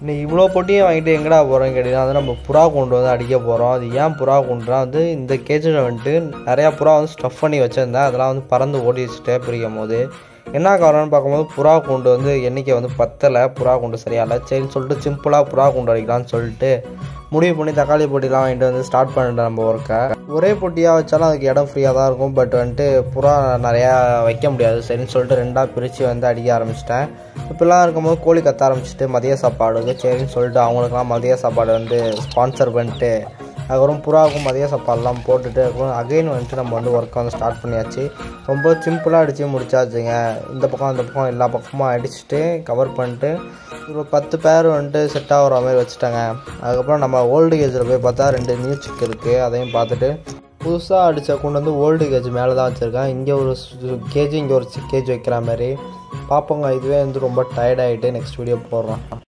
இன்னைக்கு இவ்வளோ பொட்டியும் வாங்கிட்டு எங்கடா போகிறோம் கேட்டிங்கன்னா வந்து நம்ம புறா கொண்டு வந்து அடிக்க போகிறோம் அது ஏன் புறா கொண்டுனா வந்து இந்த கேஜில் வந்துட்டு நிறையா புறா வந்து ஸ்டஃப் பண்ணி வச்சுருந்தேன் அதெல்லாம் வந்து பறந்து ஓடி வச்சுட்டே பிரிக்கும் போது என்ன காரணம்னு பார்க்கும்போது புறா கொண்டு வந்து எண்ணிக்கை வந்து பத்தலை புறா கொண்டு சரியா இல்லை சரின்னு சொல்லிட்டு சிம்பிளாக புறா கொண்டு அடிக்கலாம்னு சொல்லிட்டு முடிவு பண்ணி தக்காளி பொட்டிலாம் வாங்கிட்டு வந்து ஸ்டார்ட் பண்ணிட்டேன் நம்ம ஒர்க்கை ஒரே பொட்டியாக வச்சாலும் அதுக்கு இடம் ஃப்ரீயாக தான் இருக்கும் பட் வந்துட்டு புறா நிறையா வைக்க முடியாது சரின்னு சொல்லிட்டு ரெண்டாக பிரித்து வந்து அடிக்க ஆரம்பிச்சிட்டேன் இப்படிலாம் இருக்கும்போது கோழி கத்த ஆரம்பிச்சிட்டு மதிய சாப்பாடுக்கு சரின்னு சொல்லிட்டு அவங்களுக்குலாம் மதிய சாப்பாடு வந்து ஸ்பான்சர் பண்ணிட்டு அதுக்கப்புறம் புறாவுக்கும் மதிய சாப்பாடுலாம் போட்டுட்டு அதுக்கப்புறம் அகைன் வந்துட்டு நம்ம வந்து ஒர்க்கை வந்து ஸ்டார்ட் பண்ணியாச்சு ரொம்ப சிம்பிளாக அடித்து முடிச்சாச்சுங்க இந்த பக்கம் அந்த பக்கம் எல்லா பக்கமும் அடிச்சுட்டு கவர் பண்ணிட்டு ஒரு பத்து பேர் வந்துட்டு செட் ஆகிற மாதிரி வச்சுட்டாங்க அதுக்கப்புறம் நம்ம ஓல்டு கேஜில் போய் பார்த்தா ரெண்டு நியூ சிக் இருக்குது அதையும் பார்த்துட்டு புதுசாக அடித்த கொண்டு வந்து ஓல்டு கேஜ் மேலே தான் வச்சுருக்கேன் இங்கே ஒரு கேஜி இங்கே ஒரு கேஜ் வைக்கிற மாதிரி பார்ப்போங்க இதுவே வந்து ரொம்ப டயர்ட் ஆகிட்டு நெக்ஸ்ட் வீடியோ போடுறோம்